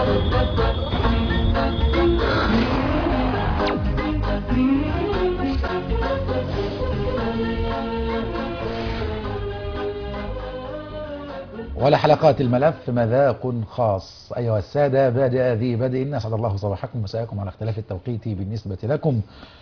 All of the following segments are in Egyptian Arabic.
ولحلقات الملف مذاق خاص أيها السادة بادئ ذي بدء أسعد الله صباحكم ومساءكم على اختلاف التوقيت بالنسبة لكم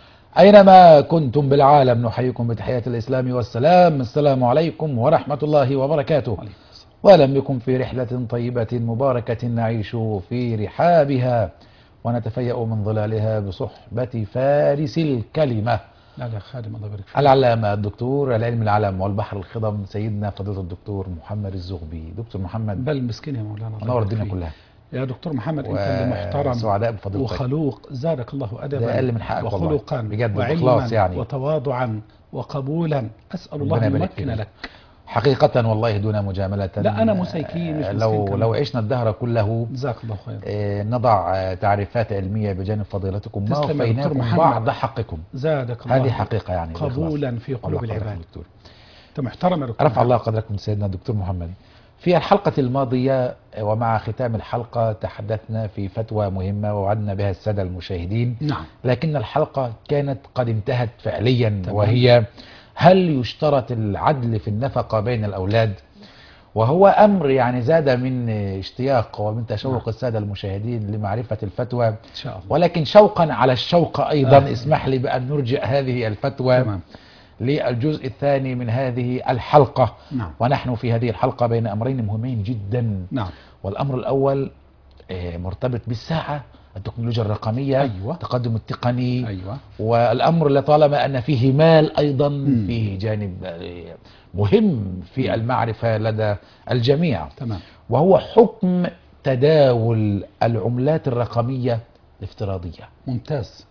أينما كنتم بالعالم نحييكم بتحيات الإسلام والسلام السلام عليكم ورحمة الله وبركاته ولم يكن في رحلة طيبة مباركة نعيش في رحابها ونتفيأ من ظلالها بصحبة فارس الكلمة لا لا خادم الله يبارك فيك العلامة الدكتور العلم العلم والبحر الخضم سيدنا فضيلة الدكتور محمد الزغبي دكتور محمد بل مسكين يا مولانا الله نور يبارك الدنيا فيك. كلها يا دكتور محمد انت اللي محترم وسعداء بفضيلتك وخلوق زادك الله ادبا ده أقل من حقك والله. وخلقا بجد وعلما بإخلاص يعني. وتواضعا وقبولا اسال الله ربنا ان يبارك يمكن فيك. لك حقيقة والله دون مجاملة لا، أنا مسيكين مش آه، مسكين لو كمان. لو عشنا الدهر كله جزاك الله خير آه، نضع آه، تعريفات علمية بجانب فضيلتكم ما تسلم يا دكتور وفيناكم محمد. بعض حقكم زادك الله هذه حقيقة يعني بالإخلاص. قبولا في الله قلوب قدرك العباد دكتور. انت محترم يا دكتور رفع الله قدركم سيدنا الدكتور محمد في الحلقة الماضية ومع ختام الحلقة تحدثنا في فتوى مهمة ووعدنا بها السادة المشاهدين نعم لكن الحلقة كانت قد انتهت فعليا تمام. وهي هل يشترط العدل في النفقة بين الأولاد وهو أمر يعني زاد من اشتياق ومن تشوق نعم. السادة المشاهدين لمعرفة الفتوى ان شاء الله ولكن شوقا على الشوق أيضا آه. اسمح لي بأن نرجع هذه الفتوى تمام للجزء الثاني من هذه الحلقة نعم ونحن في هذه الحلقة بين أمرين مهمين جدا نعم والأمر الأول آه، مرتبط بالساعة التكنولوجيا الرقمية أيوة. التقدم التقني ايوه والأمر لطالما أن فيه مال أيضا مم. فيه جانب آه، مهم في المعرفة لدى الجميع تمام وهو حكم تداول العملات الرقمية الافتراضية ممتاز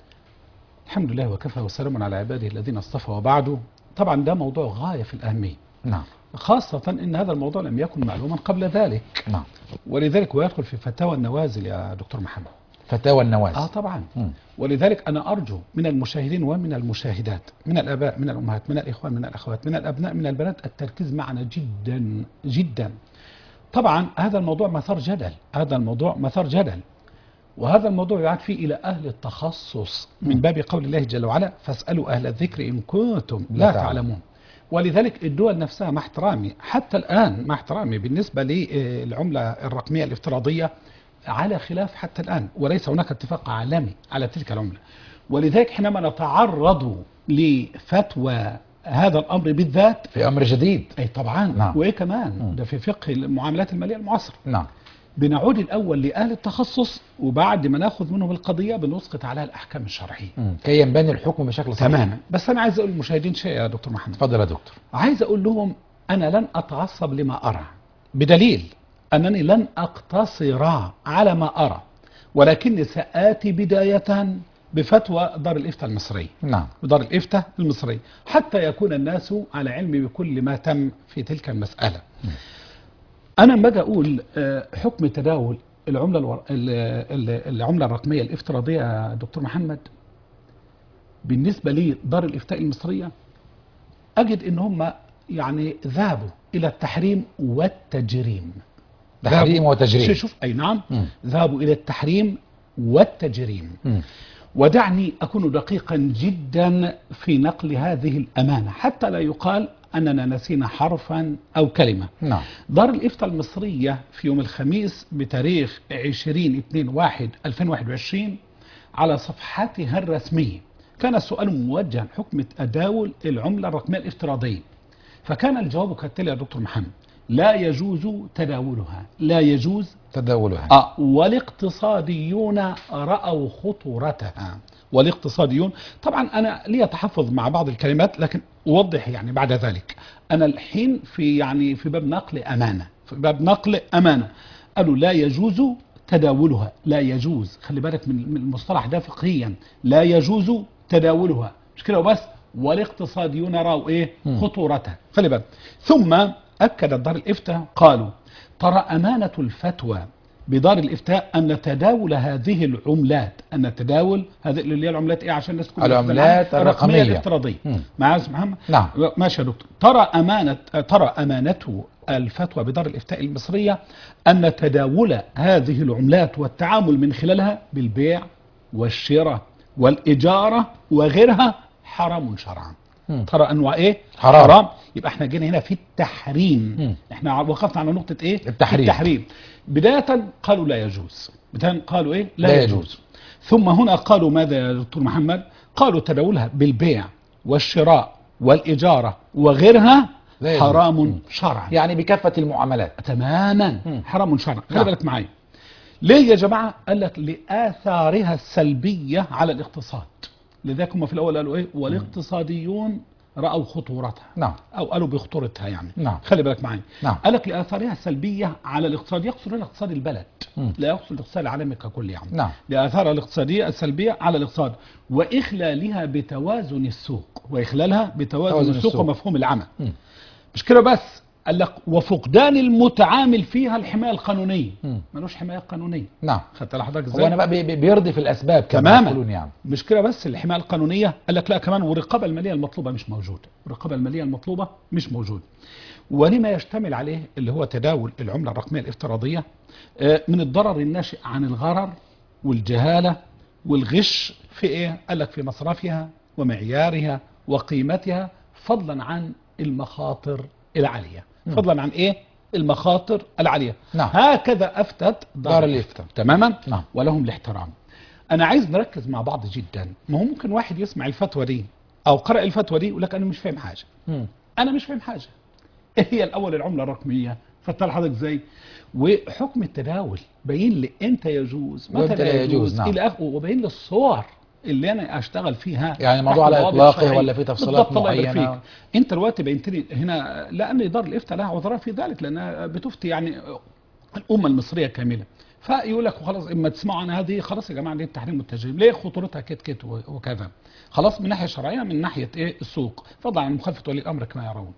الحمد لله وكفى وسلام على عباده الذين اصطفى وبعده طبعا ده موضوع غاية في الأهمية نعم خاصة أن هذا الموضوع لم يكن معلوما قبل ذلك نعم ولذلك ويدخل في فتاوى النوازل يا دكتور محمد فتاوى النواز آه طبعا مم. ولذلك أنا أرجو من المشاهدين ومن المشاهدات من الآباء من الأمهات من الإخوان من الأخوات من الأبناء من البنات التركيز معنا جدا جدا طبعا هذا الموضوع مثار جدل هذا الموضوع مثار جدل وهذا الموضوع يعاد فيه إلى أهل التخصص من باب قول الله جل وعلا فاسألوا أهل الذكر إن كنتم لا لا تعلمون. تعلمون ولذلك الدول نفسها مع احترامي حتى الآن مع احترامي بالنسبة للعملة الرقمية الافتراضية على خلاف حتى الآن وليس هناك اتفاق عالمي على تلك العملة ولذلك حينما نتعرض لفتوى هذا الأمر بالذات في أمر جديد أي طبعا نعم. وإيه كمان مم. ده في فقه المعاملات المالية المعاصرة نعم بنعود الأول لأهل التخصص وبعد ما ناخذ منهم القضية بنسقط عليها الأحكام الشرعية مم. كي ينبني الحكم بشكل صحيح تماما بس أنا عايز أقول للمشاهدين شيء يا دكتور محمد تفضل يا دكتور عايز أقول لهم أنا لن أتعصب لما أرى بدليل أنني لن أقتصر على ما أرى ولكني سآتي بداية بفتوى دار الإفتاء المصرية نعم ودار الإفتاء المصري حتى يكون الناس على علم بكل ما تم في تلك المسألة أنا لما أجي أقول آه، حكم تداول العملة الور... ال- ال- العملة الرقمية الافتراضية يا دكتور محمد بالنسبة لي دار الإفتاء المصرية أجد إن هم يعني ذهبوا إلى التحريم والتجريم تحريم ذهبوا- وتجريم شوف أي نعم مم. ذهبوا إلى التحريم والتجريم مم. ودعني أكون دقيقا جدا في نقل هذه الأمانة حتى لا يقال أننا نسينا حرفا أو كلمة نعم دار الإفتاء المصرية في يوم الخميس بتاريخ 20/2/2021 على صفحتها الرسمية كان السؤال موجها حكم تداول العملة الرقمية الافتراضية فكان الجواب كالتالي يا دكتور محمد لا يجوز تداولها لا يجوز تداولها آه والاقتصاديون رأوا خطورتها والاقتصاديون طبعا أنا لي تحفظ مع بعض الكلمات لكن أوضح يعني بعد ذلك أنا الحين في يعني في باب نقل أمانة في باب نقل أمانة قالوا لا يجوز تداولها لا يجوز خلي بالك من من المصطلح ده فقهيا لا يجوز تداولها مش كده وبس والاقتصاديون رأوا إيه مم. خطورتها خلي بالك ثم أكدت دار الإفتاء قالوا ترى أمانة الفتوى بدار الإفتاء أن تداول هذه العملات أن تداول هذه اللي هي العملات إيه عشان الناس كلها العملات تفهم؟ الرقمية. الافتراضية مم. معايا يا أستاذ محمد نعم ماشي يا دكتور ترى أمانة ترى أمانته الفتوى بدار الإفتاء المصرية أن تداول هذه العملات والتعامل من خلالها بالبيع والشراء والإجارة وغيرها حرام شرعا مم. ترى أنواع إيه؟ حرام. حرام يبقى احنا جينا هنا في التحريم مم. احنا وقفنا على نقطة إيه؟ التحريم. التحريم بداية قالوا لا يجوز بداية قالوا إيه؟ لا, لا لا يجوز. يجوز ثم هنا قالوا ماذا يا دكتور محمد قالوا تداولها بالبيع والشراء والإجارة وغيرها لا يجوز. حرام مم. شرعا يعني بكافة المعاملات تماما مم. حرام شرعا خلي نعم. بالك معايا ليه يا جماعة قال لك لآثارها السلبية على الاقتصاد لذلك هم في الأول قالوا إيه والاقتصاديون رأوا خطورتها نعم أو قالوا بخطورتها يعني نعم. خلي بالك معايا نعم. قال لك لآثارها السلبية على الاقتصاد يقصد هنا اقتصاد البلد مم. لا يقصد الاقتصاد العالمي ككل يعني نعم. لآثارها الاقتصادية السلبية على الاقتصاد وإخلالها بتوازن السوق وإخلالها بتوازن توازن السوق السوق. ومفهوم العمل مم. مش كده بس قال لك وفقدان المتعامل فيها الحماية القانونية مم. ملوش حماية قانونية نعم خدت لحضرتك هو ازاي أنا بقى بي- بي- بيرضي في الأسباب كما تماما يقولون يعني مش كده بس الحمايه القانونيه قال لك لا كمان والرقابه الماليه المطلوبه مش موجوده الرقابه الماليه المطلوبه مش موجوده ولما يشتمل عليه اللي هو تداول العمله الرقميه الافتراضيه آه، من الضرر الناشئ عن الغرر والجهاله والغش في ايه قال لك في مصرفها ومعيارها وقيمتها فضلا عن المخاطر العاليه فضلا عن ايه المخاطر العاليه نعم. هكذا افتت دار الإفتاء. تماما نعم. ولهم الاحترام انا عايز نركز مع بعض جدا ما هو ممكن واحد يسمع الفتوى دي او قرأ الفتوى دي يقول لك انا مش فاهم حاجه مم. انا مش فاهم حاجه ايه هي الاول العمله الرقميه فتح حضرتك ازاي وحكم التداول بين لي امتى يجوز متى وإمتى لا يجوز، نعم. الى اخره وبين لي الصور اللي انا اشتغل فيها يعني الموضوع تحت على ضوابط إطلاقه شرعية. ولا في تفصيلات بالضبط، الله يبارك معينة؟ فيك. انت دلوقتي بينت لي هنا لان دار الافتاء لها عذرها في ذلك لانها بتفتي يعني الامه المصريه كامله فيقول لك خلاص اما تسمعوا عن هذه خلاص يا جماعه ليه التحريم والتجريم ليه خطورتها كت كت وكذا خلاص من ناحيه شرعيه من ناحيه ايه السوق فضلا عن مخالفه ولي الامر كما يرون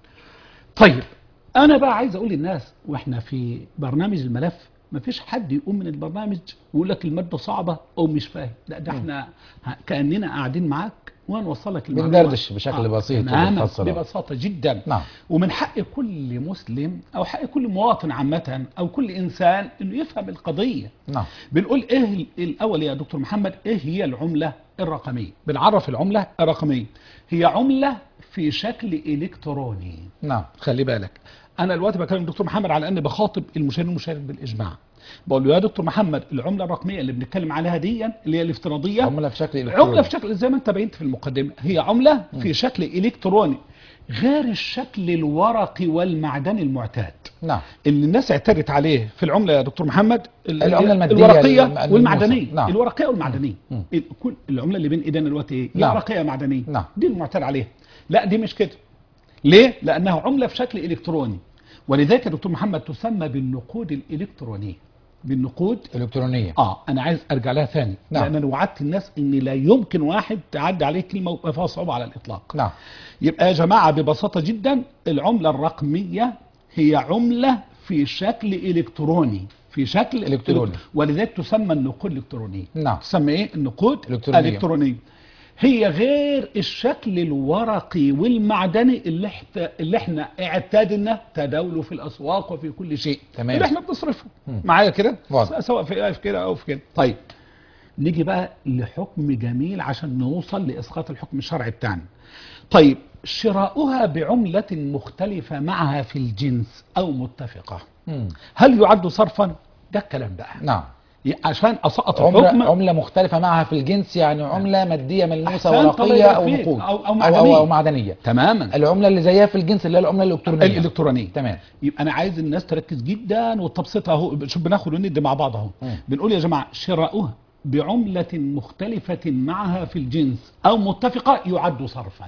طيب انا بقى عايز اقول للناس واحنا في برنامج الملف ما فيش حد يقوم من البرنامج ويقول لك الماده صعبه او مش فاهم لا ده احنا ه- كاننا قاعدين معاك ونوصل لك المعلومه بندردش بشكل بسيط تماما ومفصل. ببساطه جدا نعم. ومن حق كل مسلم او حق كل مواطن عامه او كل انسان انه يفهم القضيه نعم بنقول ايه ال- الاول يا دكتور محمد ايه هي العمله الرقميه بنعرف العمله الرقميه هي عمله في شكل الكتروني نعم خلي بالك انا دلوقتي بكلم الدكتور محمد على اني بخاطب المشاهدين والمشاهد بالاجماع بقول له يا دكتور محمد العمله الرقميه اللي بنتكلم عليها دي اللي هي الافتراضيه عملة في شكل إلكتروني عمله في شكل زي ما انت بينت في المقدمه هي عمله في شكل الكتروني غير الشكل الورقي والمعدني المعتاد نعم اللي الناس اعتادت عليه في العمله يا دكتور محمد ال- العملة المادية الورقيه الم- والمعدنيه الموصى. نعم. الورقيه والمعدنيه مم. ال- كل العمله اللي بين ايدينا دلوقتي ايه يا نعم. ورقيه يا معدنيه نعم. دي المعتاد عليها لا دي مش كده ليه لانها عمله في شكل الكتروني ولذلك يا دكتور محمد تسمى بالنقود الالكترونيه بالنقود إلكترونية اه انا عايز ارجع لها ثاني نعم. لان انا وعدت الناس ان لا يمكن واحد تعدي عليه كلمه ويبقى فيها صعوبه على الاطلاق نعم يبقى يا جماعة ببساطة جدا العملة الرقمية هي عملة في شكل إلكتروني في شكل إلكتروني. ولذلك تسمى النقود الإلكترونية نعم. تسمى إيه النقود إلكترونية. الإلكترونية هي غير الشكل الورقي والمعدني اللي, احت... اللي احنا اعتادنا تداوله في الأسواق وفي كل شيء تمام. اللي احنا بنصرفه معايا كده واضح. سواء في في كده أو في كده طيب نيجي بقى لحكم جميل عشان نوصل لإسقاط الحكم الشرعي بتاعنا طيب شراؤها بعملة مختلفة معها في الجنس أو متفقة مم. هل يعد صرفا؟ ده الكلام بقى نعم عشان أسقط الحكم عملة, عملة مختلفة معها في الجنس يعني عملة مادية ملموسة أحسنت، الله ورقية يبارك أو فيك. نقود أو- أو أو, معدنية. أو, أو معدنية تماما العملة اللي زيها في الجنس اللي هي العملة الإلكترونية الإلكترونية تمام يبقى أنا عايز الناس تركز جدا والتبسيط أهو شوف بناخد وندي مع بعض أهو مم. بنقول يا جماعة شراؤها بعملة مختلفة معها في الجنس أو متفقة يعد صرفا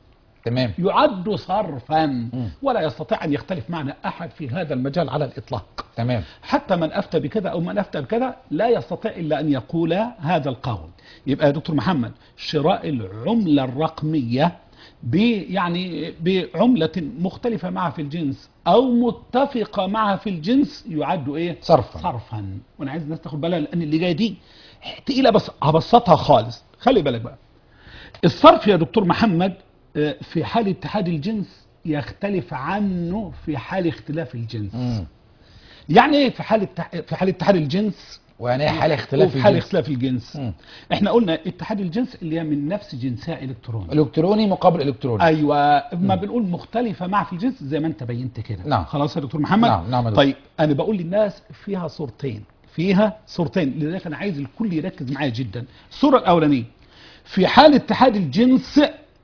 تمام يعد صرفا ولا يستطيع أن يختلف معنا أحد في هذا المجال على الإطلاق تمام حتى من أفتى بكذا أو من أفتى بكذا لا يستطيع إلا أن يقول هذا القول يبقى يا دكتور محمد شراء العملة الرقمية ب يعني بعملة مختلفة معها في الجنس أو متفقة معها في الجنس يعد إيه؟ صرفا. صرفا وأنا عايز الناس تاخد بالها لأن اللي جاية دي تقيلة بس هبسطها خالص خلي بالك بقى الصرف يا دكتور محمد آه، في حال اتحاد الجنس يختلف عنه في حال اختلاف الجنس مم. يعني ايه في حال التح... في حال اتحاد الجنس ويعني ايه حال اختلاف وفي حال الجنس؟ اختلاف الجنس مم. احنا قلنا اتحاد الجنس اللي هي من نفس جنسها الكتروني الكتروني مقابل الكتروني ايوه ما بنقول مختلفه مع في الجنس زي ما انت بينت كده نعم. خلاص يا دكتور محمد نعم، نعم يا دكتور. طيب انا بقول للناس فيها صورتين فيها صورتين لذلك انا عايز الكل يركز معايا جدا الصوره الاولانيه في حال اتحاد الجنس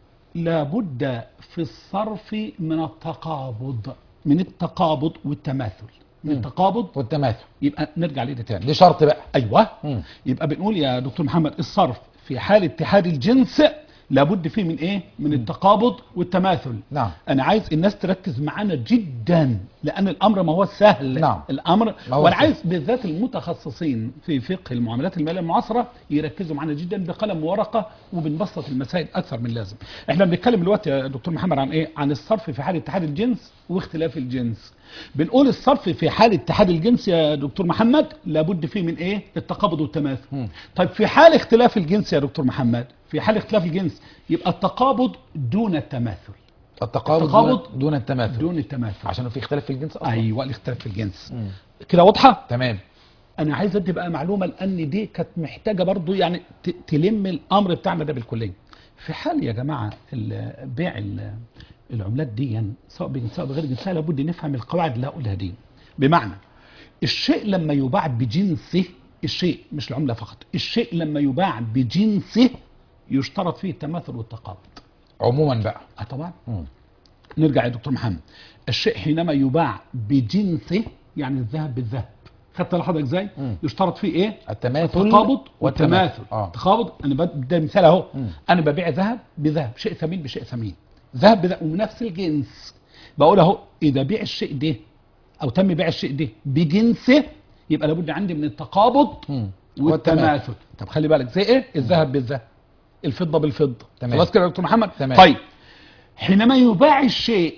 لابد في الصرف من التقابض من التقابض والتماثل من مم. التقابض والتماثل يبقى نرجع ليه تاني دي شرط بقى ايوه مم. يبقى بنقول يا دكتور محمد الصرف في حال اتحاد الجنس لابد فيه من ايه من التقابض والتماثل نعم انا عايز الناس تركز معانا جدا لان الامر ما هو سهل نعم. الامر ما هو وانا سهل. عايز بالذات المتخصصين في فقه المعاملات الماليه المعاصره يركزوا معانا جدا بقلم وورقه وبنبسط المسائل اكثر من لازم احنا بنتكلم دلوقتي يا دكتور محمد عن ايه عن الصرف في حال اتحاد الجنس واختلاف الجنس بنقول الصرف في حال اتحاد الجنس يا دكتور محمد لابد فيه من ايه التقابض والتماثل مم. طيب في حال اختلاف الجنس يا دكتور محمد في حال اختلاف الجنس يبقى التقابض دون التماثل التقابض التقابض دون, دون التماثل دون التماثل عشان في اختلاف في الجنس اصلا ايوه الاختلاف في الجنس مم. كده واضحه تمام انا عايز ادي بقى معلومه لان دي كانت محتاجه برضو يعني ت- تلم الامر بتاعنا ده بالكليه في حال يا جماعه ال- بيع ال- العملات دي سواء بجنسها او بغير جنسها لابد نفهم القواعد اللي هقولها دي بمعنى الشيء لما يباع بجنسه الشيء مش العمله فقط الشيء لما يباع بجنسه يشترط فيه التماثل والتقابض عموما بقى اه طبعا مم. نرجع يا دكتور محمد الشيء حينما يباع بجنسه يعني الذهب بالذهب خدت لحضرتك ازاي مم. يشترط فيه ايه التماثل التقابض والتماثل اه تقابض انا بدي مثال اهو مم. انا ببيع ذهب بذهب شيء ثمين بشيء ثمين ذهب بذهب ومن نفس الجنس بقول اهو اذا بيع الشيء ده او تم بيع الشيء ده بجنسه يبقى لابد عندي من التقابض مم. والتماثل طب خلي بالك زي ايه الذهب بالذهب الفضه بالفضه تمام. خلاص كده يا دكتور محمد تمام. طيب حينما يباع الشيء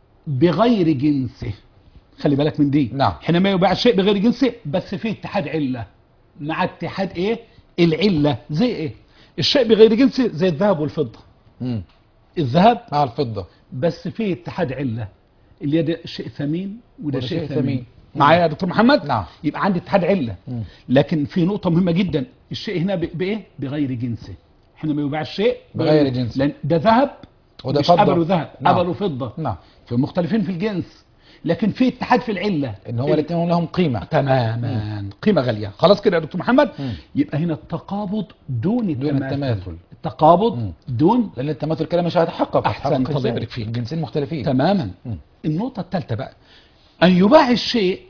بغير جنسه خلي بالك من دي نعم. حينما يباع الشيء بغير جنسه بس فيه اتحاد عله مع اتحاد ايه العله زي ايه الشيء بغير جنسه زي الذهب والفضه مم. الذهب مع الفضة بس فيه اتحاد عله اللي هي ده شيء ثمين وده وده شيء شيء ثمين ثمين. معايا يا دكتور محمد نعم. يبقى عندي اتحاد عله مم. لكن في نقطه مهمه جدا الشيء هنا ب- بايه بغير جنسه حينما يباع الشيء بغير جنسه. لان ده ذهب وده مش فضة. قبل ذهب نعم. قبل فضه نعم فمختلفين في الجنس لكن في اتحاد في العله ان هو الاثنين لهم قيمة تماما قيمه غاليه خلاص كده يا دكتور محمد مم. يبقى هنا التقابض دون التماثل, دون التماثل. التقابض مم. دون لان التماثل كده مش هيتحقق أحسنت، هيتحقق الله إزاي؟ يبارك فيك. الجنسين مختلفين تماما مم. النقطه الثالثه بقى ان يباع الشيء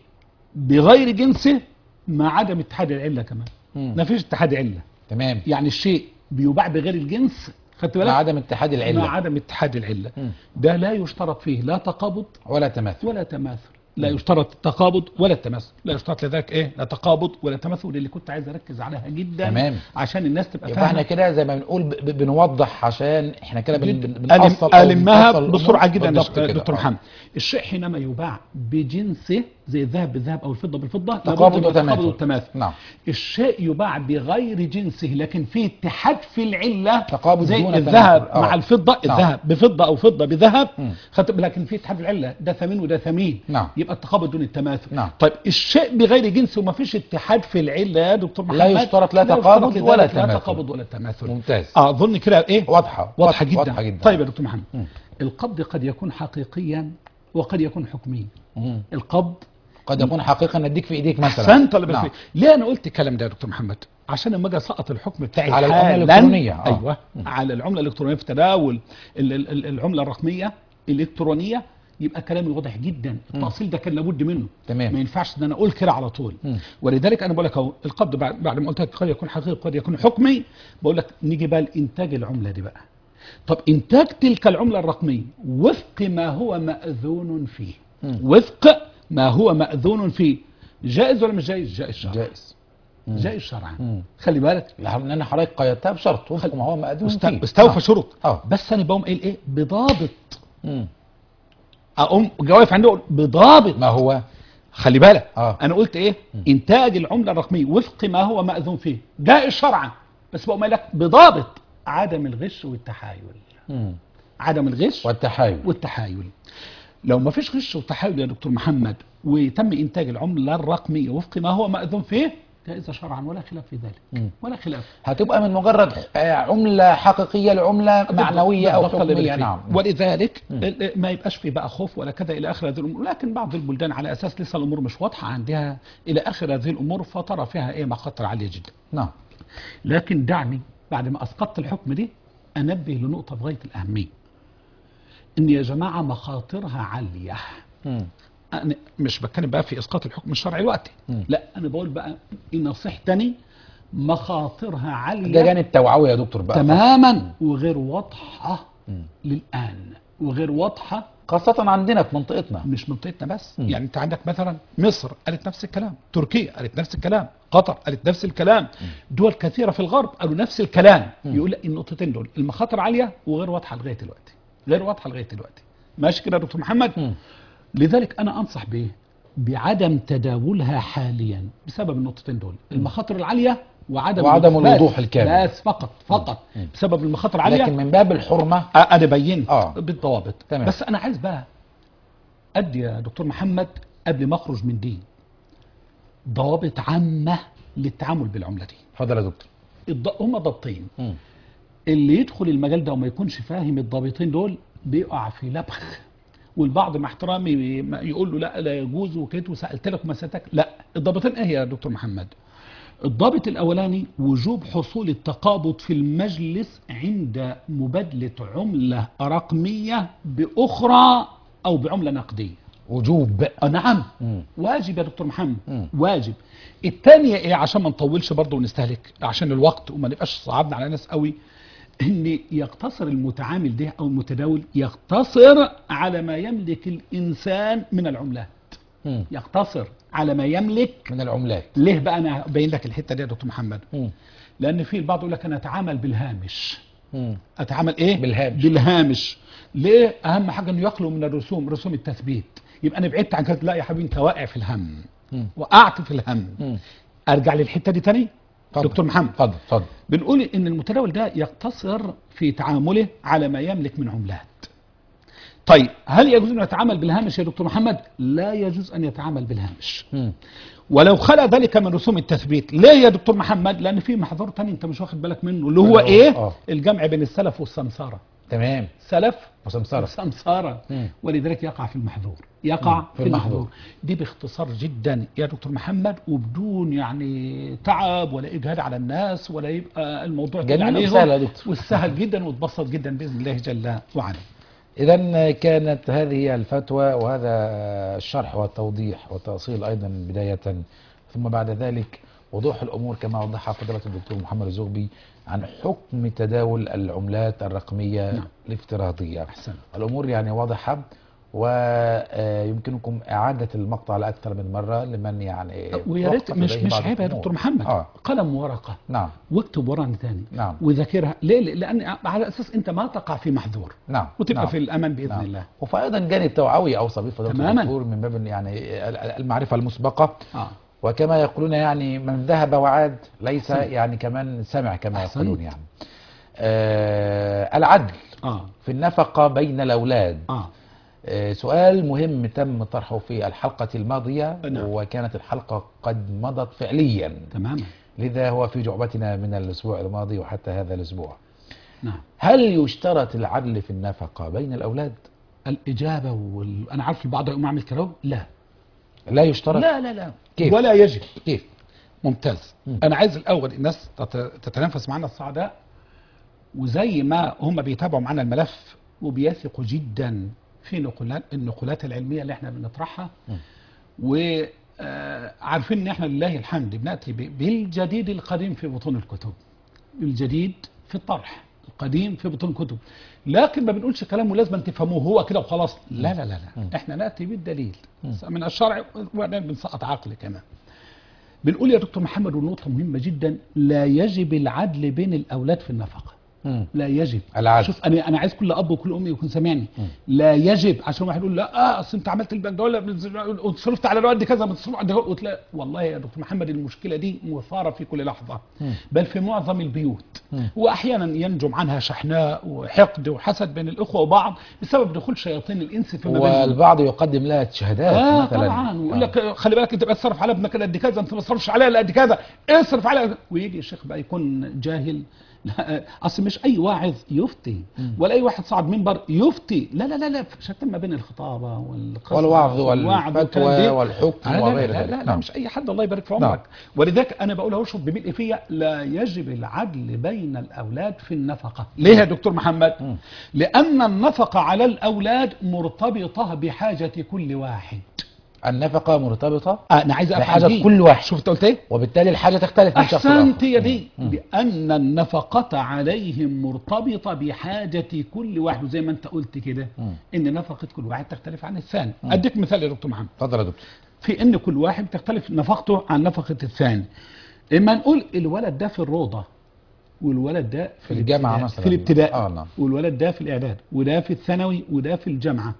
بغير جنسه مع عدم اتحاد العله كمان مم. ما فيش اتحاد عله تمام يعني الشيء بيباع بغير الجنس خدت بالك مع عدم اتحاد مع العلة عدم اتحاد العله مم. ده لا يشترط فيه لا تقابض ولا تماثل ولا تماثل لا يشترط التقابض ولا التماثل لا يشترط لذلك ايه لا تقابض ولا تماثل اللي كنت عايز اركز عليها جدا تمام. عشان الناس تبقى يبقى احنا فاهمه كده زي ما بنقول ب- ب- بنوضح عشان احنا كده بن- جداً. بن- ألم بنأصل أو ألمها بنفصل الأمور. بسرعة جدا بالضبط يا كده. دكتور آه. محمد الشيء حينما يباع بجنسه زي الذهب بالذهب أو الفضة بالفضة لابد تقابض من التقابض وتماثل والتماثل نعم الشيء يباع بغير جنسه لكن فيه اتحاد في العلة تقابض زي دون الذهب تماثل. آه. مع الفضة نعم. الذهب بفضة أو فضة بذهب مم. خدت بالك لكن فيه اتحاد في العلة ده ثمين وده ثمين نعم. يبقى التقابض دون التماثل نعم. طيب الشيء بغير جنسه وما فيش اتحاد في العلة يا دكتور محمد لا يشترط لا يشترط تقابض لذلك ولا لا تماثل. تقابض ولا تماثل ممتاز اظن كده ايه واضحة واضحه جدا. واضحة جدا طيب يا دكتور محمد مم. القبض قد يكون حقيقيا وقد يكون حكميا مم. القبض قد يكون حقيقة نديك في ايديك مثلا احسنت الله نعم. يبارك فيك. ليه انا قلت الكلام ده يا دكتور محمد عشان لما اجي اسقط الحكم بتاعي على العملة حالاً- الإلكترونية. آه. ايوه على العمله الالكترونيه في تداول ال- ال- ال- العمله الرقميه الالكترونيه يبقى كلامي واضح جدا التأصيل ده كان لابد منه تمام. ما ينفعش ان انا اقول كده على طول مم. ولذلك انا بقول لك اهو القبض بعد بعد ما قلت لك قد يكون حقيقي قد يكون حكمي بقول لك نيجي بقى لانتاج العمله دي بقى طب انتاج تلك العمله الرقميه وفق ما هو ماذون فيه مم. وفق ما هو ماذون فيه جائز ولا مش جائز جائز شرعا جائز مم. جائز شرعا مم. خلي بالك لان انا حضرتك قيدتها بشرط وفق ما هو مأذون است- فيه استوفى آه. شروط اه بس انا بقوم قايل ايه بضابط مم. اقوم جواف عنده أقول بضابط ما هو خلي بالك آه. انا قلت ايه انتاج العمله الرقميه وفق ما هو ماذون فيه جائز شرعا بس بقوم قايل لك بضابط عدم الغش والتحايل مم. عدم الغش والتحايل والتحايل لو ما فيش غش وتحايل يا دكتور محمد وتم انتاج العمله الرقميه وفق ما هو ماذون فيه جائزه شرعا ولا خلاف في ذلك مم. ولا خلاف هتبقى من مجرد آه، عملة حقيقية لعملة معنوية أو بالضبط اللي حكمية بالفعل. نعم ولذلك مم. ال- ما يبقاش في بقى خوف ولا كذا الى اخر هذه الامور لكن بعض البلدان على اساس لسه الامور مش واضحه عندها الى اخر هذه الامور فترى فيها ايه مخاطر عاليه جدا نعم لكن دعني بعد ما اسقطت الحكم دي انبه لنقطه في غايه الاهميه ان يا جماعه مخاطرها عاليه مم. انا مش بتكلم بقى في اسقاط الحكم الشرعي دلوقتي مم. لا انا بقول بقى ان نصيحتني مخاطرها عاليه ده جانب توعوي يا دكتور بقى تماما وغير واضحه مم. للان وغير واضحه خاصة عندنا في منطقتنا مش منطقتنا بس مم. يعني انت عندك مثلا مصر قالت نفس الكلام تركيا قالت نفس الكلام قطر قالت نفس الكلام دول كثيره في الغرب قالوا نفس الكلام مم. يقول لك النقطتين دول المخاطر عاليه وغير واضحه لغايه دلوقتي غير واضحه لغايه دلوقتي ماشي كده يا دكتور محمد مم. لذلك انا انصح به بعدم تداولها حاليا بسبب النقطتين دول المخاطر العاليه وعدم وعدم الوضوح. الوضوح بس- الكامل. بس فقط فقط مم. بسبب المخاطر العاليه لكن من باب الحرمة آه، انا بينت آه. بالضوابط تمام. بس انا عايز بقى ادي يا دكتور محمد قبل ما اخرج من دي ضوابط عامه للتعامل بالعمله دي اتفضل يا دكتور الض... هم ضابطين مم. اللي يدخل المجال ده وما يكونش فاهم الضابطين دول بيقع في لبخ والبعض مع احترامي ما يقول له لا لا يجوز وكده وسالت لك وما سالتك لا الضابطين ايه يا دكتور محمد الضابط الاولاني وجوب حصول التقابض في المجلس عند مبادله عمله رقميه باخرى او بعمله نقديه وجوب آه نعم مم. واجب يا دكتور محمد مم. واجب الثانيه ايه عشان ما نطولش برضه ونستهلك عشان الوقت وما نبقاش صعبنا على الناس قوي ان يقتصر المتعامل ده او المتداول يقتصر على ما يملك الانسان من العملات مم. يقتصر على ما يملك من العملات ليه بقى انا باين لك الحته دي يا دكتور محمد مم. لان في البعض يقول لك انا اتعامل بالهامش مم. اتعامل ايه بالهامش. بالهامش ليه اهم حاجه انه يخلو من الرسوم رسوم التثبيت يبقى انا بعدت عن كده لا يا حبيبي انت واقع في الهم مم. وقعت في الهم مم. ارجع للحته دي تاني اتفضل. دكتور محمد اتفضل اتفضل بنقول ان المتداول ده يقتصر في تعامله على ما يملك من عملات طيب هل يجوز انه يتعامل بالهامش يا دكتور محمد لا يجوز ان يتعامل بالهامش مم. ولو خلى ذلك من رسوم التثبيت ليه يا دكتور محمد لان في محظور تاني انت مش واخد بالك منه اللي هو آه، ايه آه. الجمع بين السلف والسمساره تمام سلف وسمسرة سمسارة مم. ولذلك يقع في المحظور يقع مم. في المحظور دي باختصار جدا يا دكتور محمد وبدون يعني تعب ولا اجهاد على الناس ولا يبقى الموضوع تقيل جميل عليهم وسهل يا دكتور. والسهل جدا وتبسط جدا باذن الله جل وعلا إذا كانت هذه الفتوى وهذا الشرح والتوضيح والتأصيل أيضا بداية ثم بعد ذلك وضوح الأمور كما وضحها فضيلة الدكتور محمد الزغبي عن حكم تداول العملات الرقمية نعم. الافتراضية احسن الأمور يعني واضحة ويمكنكم إعادة المقطع لأكثر من مرة لمن يعني ويا ريت وقفت مش لديه مش بعض عيب يا الأمور. دكتور محمد آه. قلم وورقه نعم واكتب ورانا تاني نعم. وذاكرها ليه لان على اساس انت ما تقع في محظور نعم وتبقى نعم. في الامان باذن نعم. الله وفأيضا جانب توعوي أوصى به فضيلة تماماً. الدكتور من باب يعني المعرفة المسبقة اه وكما يقولون يعني من ذهب وعاد ليس أحسن. يعني كمان سمع كما أحسنت. يقولون يعني آه العدل اه في النفقة بين الأولاد اه آه سؤال مهم تم طرحه في الحلقة الماضية نعم. وكانت الحلقة قد مضت فعليا تماما لذا هو في جعبتنا من الأسبوع الماضي وحتى هذا الأسبوع نعم هل يشترط العدل في النفقة بين الأولاد؟ الإجابة وال... أنا عارف البعض يقوم يعمل كده لا لا يشترط لا لا لا كيف؟ ولا يجب كيف؟ ممتاز مم. أنا عايز الأول الناس تت- تتنافس معنا السعداء وزي ما هم بيتابعوا معنا الملف وبيثقوا جدا في نقولات النقولات العلمية اللي احنا بنطرحها مم. وعارفين ان احنا لله الحمد بناتي ب- بالجديد القديم في بطون الكتب الجديد في الطرح القديم في بطون الكتب لكن ما بنقولش كلام ولازم أن تفهموه هو كده وخلاص لا لا لا, مم. لا. احنا ناتي بالدليل مم. من الشرع وبعدين بنسقط عقل كمان بنقول يا دكتور محمد ونقطة مهمة جدا لا يجب العدل بين الأولاد في النفقة مم. لا يجب العدل. شوف انا انا عايز كل اب وكل ام يكون سامعني لا يجب عشان واحد يقول لا اه اصل انت عملت البنك ده ولا وصرفت على الواد كذا ما تصرف على وتلاقي والله يا دكتور محمد المشكله دي مثاره في كل لحظه بل في معظم البيوت واحيانا ينجم عنها شحناء وحقد وحسد بين الاخوه وبعض بسبب دخول شياطين الانس فيما بينهم والبعض يقدم لها شهادات اه مثلا طبعا ويقول لك خلي بالك انت بقى تصرف على ابنك قد كذا انت ما تصرفش عليها الا قد كذا اصرف عليها ويجي الشيخ بقى يكون جاهل لا اصل مش اي واعظ يفتي ولا اي واحد صعد منبر يفتي لا لا لا لا شتى ما بين الخطابه والقصه والوعظ والوعظ والفتوى والكلام ده. والحكم آه، لا وغير لا لا, ذلك. لا, لا نعم. مش اي حد الله يبارك في نعم. عمرك ولذلك انا بقول اهو شوف بملء فيا لا يجب العدل بين الاولاد في النفقه ليه يا دكتور محمد لان النفقه على الاولاد مرتبطه بحاجه كل واحد النفقة مرتبطة آه، انا عايز افهم بحاجة دي. كل واحد. شفت قلت ايه وبالتالي الحاجة تختلف من شخص احسنت لآخر. يا دي لان النفقه عليهم مرتبطه بحاجه كل واحد وزي ما انت قلت كده ان نفقه كل واحد تختلف عن الثاني اديك مثال يا دكتور محمد اتفضل يا دكتور في ان كل واحد تختلف نفقته عن نفقه الثاني اما نقول الولد ده في الروضه والولد ده في الجامعة الابتداء- مثلا. في الابتداء آه، نعم. والولد ده في الاعداد وده في الثانوي وده في الجامعه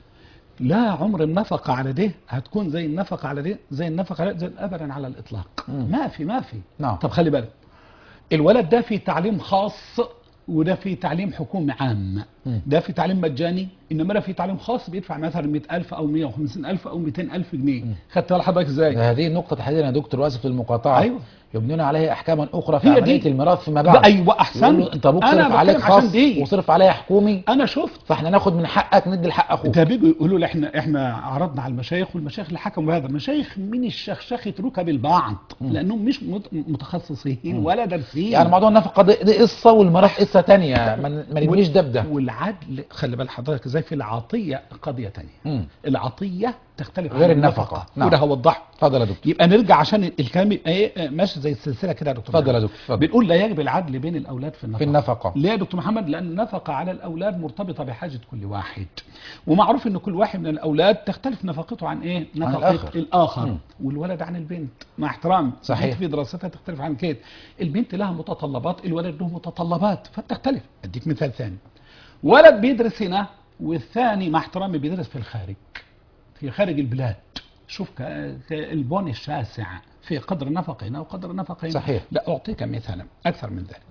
لا عمر النفقة على ده هتكون زي النفقة على ده زي النفقة على ده زي أبدا على الإطلاق ما في ما في نعم. طب خلي بالك الولد ده في تعليم خاص وده في تعليم حكومي عام ده في تعليم مجاني انما ده في تعليم خاص بيدفع مثلا 100000 او 150000 او 200000 جنيه خدت بالك حضرتك ازاي هذه النقطة تحديدا يا دكتور واسف للمقاطعة أيوة. يبنون عليها أحكاما أخرى في هي عملية دي. الميراث فيما بعد ده أيوة، أحسنت. يقولوا أنت أبوك أنا صرف عليك بتكلم عشان خاص دي. وصرف عليا حكومي انا شفت فاحنا ناخد من حقك ندي لحق أخوك ده بيجوا يقولوا لي احنا احنا عرضنا على المشايخ والمشايخ اللي حكموا بهذا مشايخ من الشخشخة ركب البعض لانهم مش مت- متخصصين ولا دارسين يعني موضوع النفقة دي, دي قصة والميراث قصة تانية ما ما نبنيش ده بده والعدل خلي بال حضرتك ازاي في العطيه قضيه تانية مم. العطيه تختلف غير عن النفقة. نعم. وده هوضحه اتفضل يا دكتور يبقى نرجع عشان الكلام يبقى ايه ماشي زي السلسله كده يا دكتور اتفضل يا محمد. دكتور اتفضل بنقول لا يجب العدل بين الاولاد في النفقه في النفقة ليه يا دكتور محمد لان النفقه على الاولاد مرتبطه بحاجه كل واحد ومعروف ان كل واحد من الاولاد تختلف نفقته عن ايه نفقه الآخر. الاخر مم. والولد عن البنت مع احترامي صحيح. البنت في دراستها تختلف عن كده البنت لها متطلبات الولد له متطلبات فتختلف اديك مثال ثاني ولد بيدرس هنا والثاني مع احترامي بيدرس في الخارج في خارج البلاد شوف ك- البون الشاسع في قدر نفقه هنا وقدر نفقه هنا صحيح. لا أعطيك مثالا أكثر من ذلك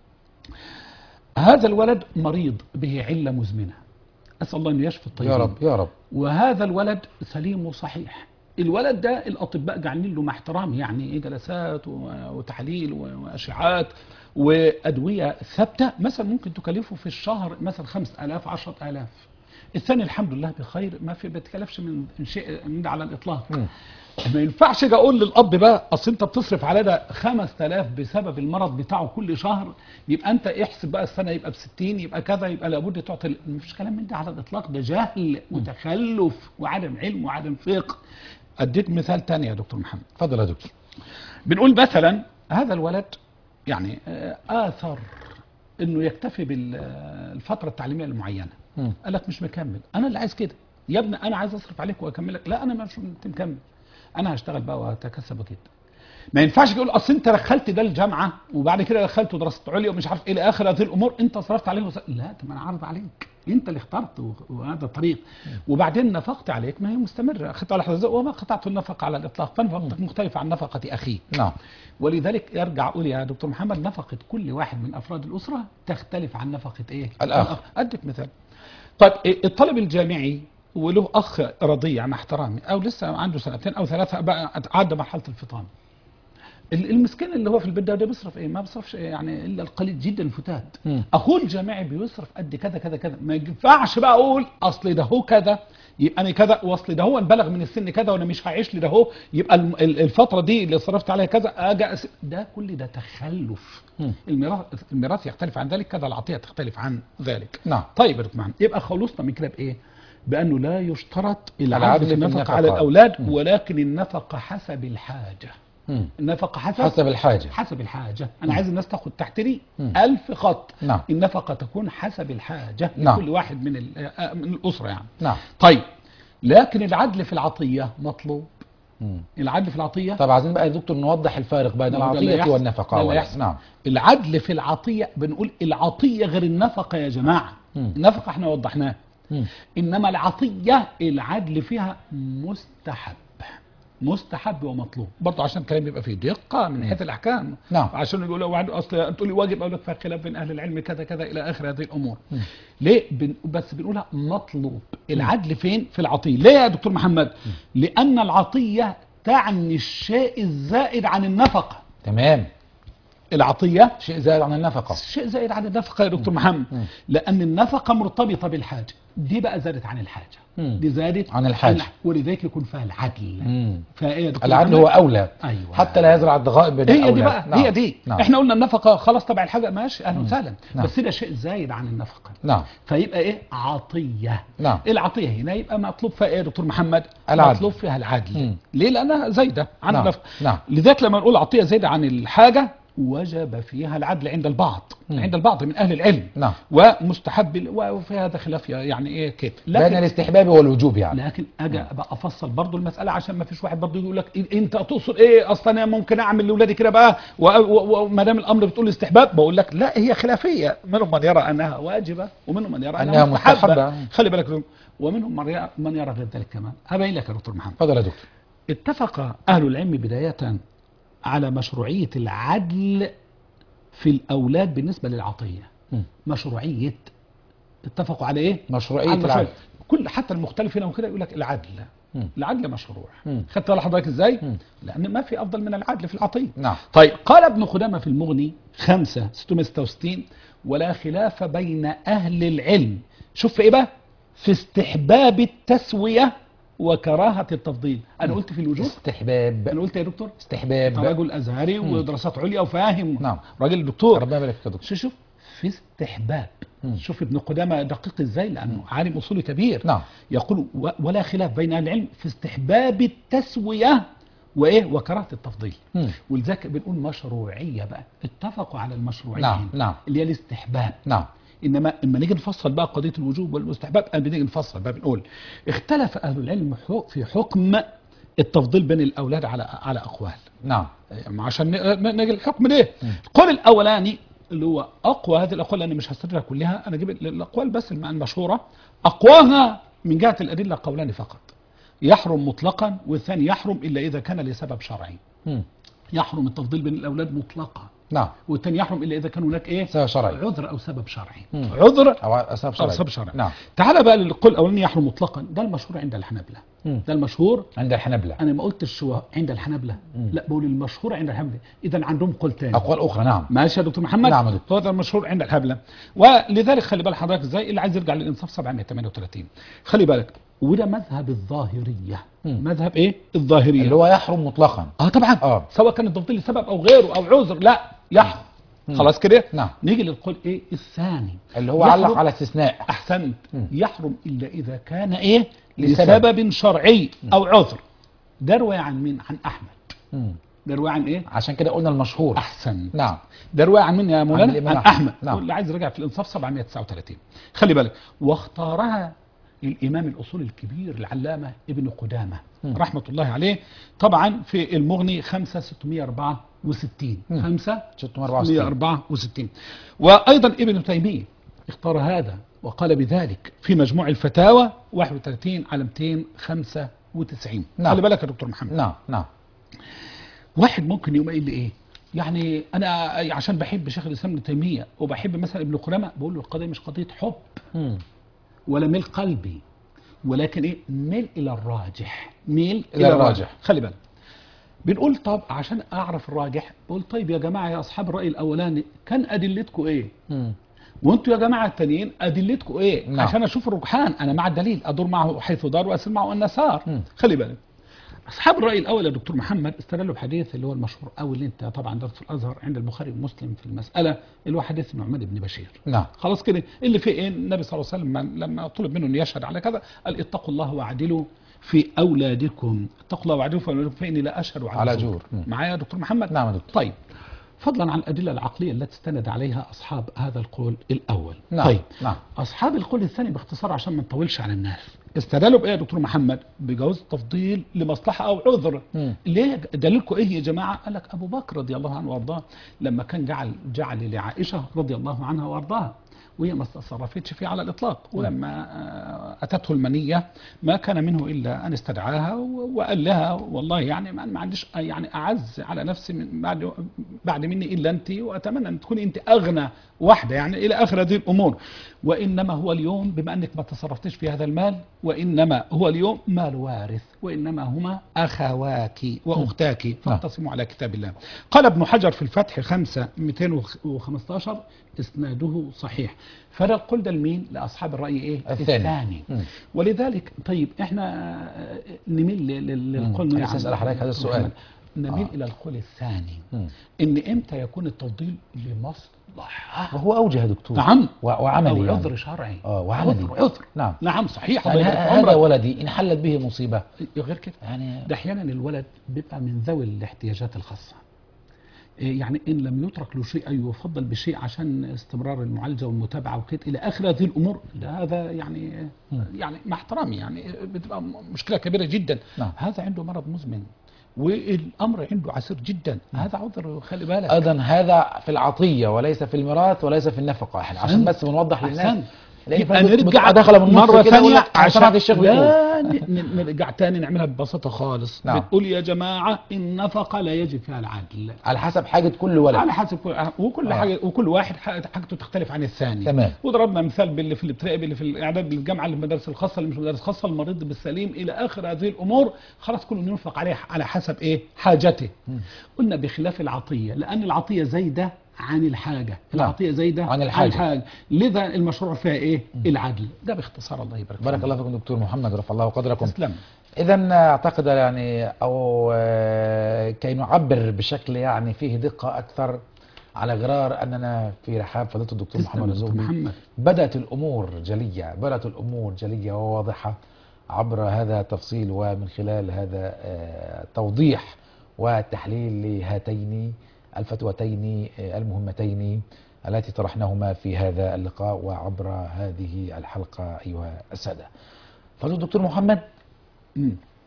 هذا الولد مريض به علة مزمنة أسأل الله أن يشفي الطيبين يا رب يا رب وهذا الولد سليم وصحيح الولد ده الأطباء جعلين له مع احترام يعني إيه جلسات و- وتحاليل و- وأشعات وأدوية ثابتة مثلا ممكن تكلفه في الشهر مثلا 5000 10000 الثاني الحمد لله بخير ما في بتكلفش من شيء من ده على الإطلاق مم. ما ينفعش اجي اقول للاب بقى اصل انت بتصرف على ده 5000 بسبب المرض بتاعه كل شهر يبقى انت احسب بقى السنه يبقى ب 60 يبقى كذا يبقى لابد تعطي مفيش كلام من ده على الاطلاق ده جهل وتخلف وعدم علم وعدم فقه اديك مثال تاني يا دكتور محمد اتفضل يا دكتور بنقول مثلا هذا الولد يعني آه، آثر انه يكتفي بالفتره التعليميه المعينه مم. قال لك مش مكمل انا اللي عايز كده يا ابني انا عايز اصرف عليك واكملك لا انا مش انت مكمل انا هشتغل بقى واتكسب كده ما ينفعش تقول اصل انت دخلت ده الجامعه وبعد كده دخلته دراسه عليا ومش عارف ايه الى اخر هذه الامور انت صرفت عليه وص... لا طب ما انا عارض عليك انت اللي اخترت و- وهذا الطريق وبعدين نفقت عليك ما هي مستمره اخذت على حضرتك وما قطعت النفقه على الاطلاق فنفقتك مختلفه عن نفقه اخيه نعم ولذلك يرجع اقول يا دكتور محمد نفقه كل واحد من افراد الاسره تختلف عن نفقه ايه؟ الآخر. اديك مثال. طيب إيه الطالب الجامعي وله اخ رضيع مع احترامي او لسه عنده سنتين او ثلاثه بقى عدى مرحله الفطام. ال- المسكين اللي هو في البيت ده ده بيصرف ايه؟ ما بيصرفش إيه يعني الا القليل جدا الفتات. مم. اخوه الجامعي بيصرف قد كذا كذا كذا، ما ينفعش بقى اقول اصل ده هو كذا يبقى انا كذا واصل ده هو بلغ من السن كذا وانا مش هعيش لي ده هو يبقى الم- ال- الفتره دي اللي صرفت عليها كذا اجي أس... ده كل ده تخلف. مم. الميراث الميراث يختلف عن ذلك كذا العطيه تختلف عن ذلك. نعم طيب يا دكتور محمد يبقى خلصنا من كده بايه؟ بانه لا يشترط العدل العدل في في النفقه النفقة. على الاولاد مم. ولكن النفقه حسب الحاجه. مم. النفقه حسب حسب الحاجة حسب الحاجة أنا عايز الناس تاخد تحتري مم. ألف خط نعم. النفقة تكون حسب الحاجة نعم. لكل واحد من ال- آه، من الأسرة يعني نعم طيب لكن العدل في العطية مطلوب مم. العدل في العطيه طب عايزين بقى يا دكتور نوضح الفارق بين ما هو ده اللي العطية يحصل. والنفقة ده اللي أولا. يحصل. نعم العدل في العطيه بنقول العطيه غير النفقه يا جماعه مم. النفقه احنا وضحناها مم. انما العطيه العدل فيها مستحب مستحب ومطلوب برضه عشان الكلام يبقى فيه دقه من حيث الاحكام نعم. عشان يقولوا واحد اصل تقول لي واجب اقول لك فيها خلاف بين اهل العلم كذا كذا الى اخر هذه الامور ليه بن... بس بنقولها مطلوب العدل فين في العطيه ليه يا دكتور محمد لان العطيه تعني الشيء الزائد عن النفقه تمام العطيه شيء زائد عن النفقة شيء زائد عن النفقه يا دكتور محمد مم. لان النفقه مرتبطه بالحاجه دي بقى زادت عن الحاجه مم. دي زادت عن الحاجة. ولذلك يكون فيها العدل مم. فايه يا دكتور العدل محمد؟ هو أولى أيوة. حتى لا يزرع الضغائن بين هي دي الأولاد بقى نعم. هي دي نعم. احنا قلنا النفقه خلاص تبع الحاجه ماشي اهلا وسهلا نعم. بس ده شيء زايد عن النفقه نعم فيبقى ايه عطيه نعم. العطيه هنا يبقى مطلوب فيها ايه يا دكتور محمد العدل. مطلوب فيها العدل مم. ليه لانها زايده عن نعم. النفقه نعم. لذلك لما نقول عطيه زايده عن الحاجه وجب فيها العدل عند البعض مم. عند البعض من اهل العلم نعم. ومستحب وفي هذا خلاف يعني ايه كيف بين لكن الاستحباب والوجوب يعني لكن اجي ابقى افصل برضو المساله عشان ما فيش واحد برضو يقول لك إيه انت تقصد ايه اصلا انا ممكن اعمل لاولادي كده بقى و- و- وما دام الامر بتقول استحباب بقول لك لا هي خلافيه منهم من يرى انها واجبه ومنهم من يرى انها, أنها مستحبه مستحبة. خلي بالك دول. ومنهم من يرى, من يرى غير ذلك كمان هبين لك يا دكتور محمد تفضل يا دكتور اتفق اهل العلم بدايه على مشروعيه العدل في الاولاد بالنسبه للعطيه مم. مشروعيه اتفقوا على ايه مشروعية على المشروع. العدل. كل حتى المختلف هنا وكده يقول لك العدل مم. العدل مشروع مم. خدت بالك حضرتك ازاي مم. لان ما في افضل من العدل في العطيه نعم طيب قال ابن قدامه في المغني 5 666 ولا خلاف بين اهل العلم شوف في ايه بقى في استحباب التسويه وكراهه التفضيل انا قلت في الوجوب استحباب انا قلت يا دكتور أنت استحباب راجل ازهري ودراسات عليا وفاهم نعم. راجل دكتور ربنا يبارك فيك يا دكتور شوف شوف في استحباب مم. شوف ابن قدامه دقيق ازاي لانه عالم اصولي كبير نعم. يقول و- ولا خلاف بين اهل العلم في استحباب التسويه وايه وكراهه التفضيل مم. ولذلك بنقول مشروعيه بقى اتفقوا على المشروعيه نعم، هنا، نعم. اللي هي الاستحباب نعم انما اما نيجي نفصل بقى قضيه الوجوب والمستحباب أنا بنيجي نفصل بقى بنقول اختلف اهل العلم حو- في حكم التفضيل بين الاولاد على على اقوال نعم يعني عشان ن- ن- نجي الحكم ده القول الاولاني اللي هو اقوى هذه الاقوال لان مش هستدرها كلها انا اجيب ال- الاقوال بس الم- المشهوره اقواها من جهه الادله قولان فقط يحرم مطلقا والثاني يحرم الا اذا كان لسبب شرعي مم. يحرم التفضيل بين الاولاد مطلقا نعم والثاني يحرم الا اذا كان هناك ايه سبب شرعي. عذر او سبب شرعي مم. عذر أو أسباب او شرعي سبب شرعي نعم تعال بقى للقول الاولاني يحرم مطلقا ده المشهور عند الحنابلة مم. ده المشهور عند الحنبلة انا ما قلتش هو عند الحنابلة لا بقول المشهور عند الحنابلة اذا عندهم قول تاني أقوال أخرى نعم ماشي يا دكتور محمد نعم يا دكتور. هذا المشهور عند الحبلة ولذلك خلي بالك حضرتك ازاي اللي عايز يرجع للانصاف 738 خلي بالك وده مذهب الظاهريه مم. مذهب ايه الظاهريه اللي هو يحرم مطلقا اه طبعا آه. سواء كان التفضيل لسبب او غيره او عذر لا يحرم خلاص كده نعم. نيجي للقول ايه الثاني اللي هو يحرم- علق على استثناء احسنت مم. يحرم الا اذا كان ايه لسبب. لسبب شرعي او عذر ده روايه عن مين عن احمد مم. ده روايه عن ايه عشان كده قلنا المشهور احسن نعم ده روايه عن مين يا مولانا الإمام عن أحمد. احمد نعم. واللي عايز يرجع في الانصاف 739 خلي بالك واختارها الامام الاصولي الكبير العلامه ابن قدامه مم. رحمه الله عليه طبعا في المغني 5 664 مم. 5 664 664 وايضا ابن تيميه اختار هذا وقال بذلك في مجموع الفتاوى 31 على 295 نعم. خلي بالك يا دكتور محمد نعم نعم واحد ممكن يقوم قايل لي ايه يعني انا عشان بحب شيخ الاسلام ابن تيميه وبحب مثلا ابن قدامه بقول له القضيه مش قضيه حب مم. ولا ميل قلبي ولكن ايه ميل الى الراجح ميل إلى الراجح. خلي بالك بنقول طب عشان اعرف الراجح بقول طيب يا جماعه يا اصحاب الراي الاولاني كان ادلتكم ايه مم. وانتوا يا جماعه التانيين ادلتكم ايه نعم. عشان اشوف الرجحان انا مع الدليل ادور معه حيث دار واسير معه ان سار مم. خلي بالك اصحاب الراي الاول يا دكتور محمد استدلوا بحديث اللي هو المشهور قوي اللي انت طبعا درس في الازهر عند البخاري ومسلم في المساله اللي هو حديث النعمان بن بشير نعم خلاص كده اللي فيه ايه النبي صلى الله عليه وسلم لما- لما طلب منه ان يشهد على كذا قال اتقوا الله واعدلوا في اولادكم اتقوا الله واعدلوا في اولادكم فاني لا اشهد على, على زور. جور. مم. معايا يا دكتور محمد نعم يا دكتور. طيب فضلا عن الادله العقليه التي استند عليها اصحاب هذا القول الاول نعم طيب نعم اصحاب القول الثاني باختصار عشان ما نطولش على الناس استدلوا بايه يا دكتور محمد بجواز التفضيل لمصلحه او عذر مم. ليه دليلكم ايه يا جماعه قال لك ابو بكر رضي الله عنه وارضاه لما كان جعل جعل لعائشه رضي الله عنها وارضاها وهي ما تصرفتش فيه على الاطلاق ولما آه، اتته المنيه ما كان منه الا ان استدعاها و- وقال لها والله يعني ما ما عنديش يعني اعز على نفسي من بعد بعد مني الا انت واتمنى ان تكوني انت اغنى واحده يعني الى اخر هذه الامور وانما هو اليوم بما انك ما تصرفتش في هذا المال وانما هو اليوم مال وارث وانما هما اخواك واختاك فاقتسموا على كتاب الله قال ابن حجر في الفتح 5 215 اسناده صحيح فده القول ده لمين لاصحاب الراي ايه الثاني. الثاني مم. ولذلك طيب احنا آه، نميل لل- لل- للقول مم. يا عايز عم أسأل حضرتك هذا السؤال. محمد. نميل آه. الى القول الثاني مم. ان امتى يكون التفضيل لمصلحه وهو أوجه يا دكتور نعم و- وعملي او يعني. عذر شرعي آه، وعملي. عذر عذر نعم نعم صحيح يعني الله يبارك في هذا عمرك. ولدي إن حلت به مصيبة غير كده يعني ده احيانا الولد بيبقى من ذوي الاحتياجات الخاصه إيه يعني ان لم يترك له شيء أي يفضل بشيء عشان استمرار المعالجه والمتابعه وكده الى اخر هذه الامور ده هذا يعني يعني مع احترامي يعني بتبقى م- مشكله كبيره جدا نعم. هذا عنده مرض مزمن والامر عنده عسير جدا هذا عذر خلي بالك أيضا هذا في العطية وليس في الميراث وليس في النفقة إحنا عشان أحسنت. بس بنوضح للناس أحسنت. لأن يبقى في ناس نرجع بتبقى داخلة من النص مرة كده يقول ثانية لك أنا سمعت الشيخ بيقول لا ن- ن- نرجع تاني نعملها ببساطة خالص نعم. بتقول يا جماعة النفقة لا يجب فيها العدل على حسب حاجة كل ولد على حسب كل وكل آه. حاجه وكل واحد ح- حاجته تختلف عن الثاني تمام. وضربنا مثال باللي في الابتدائي باللي في الاعداد بالجامعه اللي في المدارس الخاصه اللي مش مدارس خاصه المريض بالسليم الى اخر هذه الامور خلاص كل ينفق عليه على حسب ايه حاجته قلنا بخلاف العطيه لان العطيه زايده عن الحاجه العطيه زايده عن الحاجة. الحاجة. لذا المشروع فيها ايه العدل ده باختصار الله يبارك بارك فيك. الله فيكم دكتور محمد رفع الله قدركم تسلم إذا أعتقد يعني أو آه، كي نعبر بشكل يعني فيه دقة أكثر على غرار أننا في رحاب فضيلة الدكتور تسلم محمد يا دكتور الزهري محمد بدأت الأمور جلية بدأت الأمور جلية وواضحة عبر هذا التفصيل ومن خلال هذا آه، توضيح وتحليل لهاتين الفتوتين آه، المهمتين التي طرحناهما في هذا اللقاء وعبر هذه الحلقة أيها السادة فضيلة الدكتور محمد مم.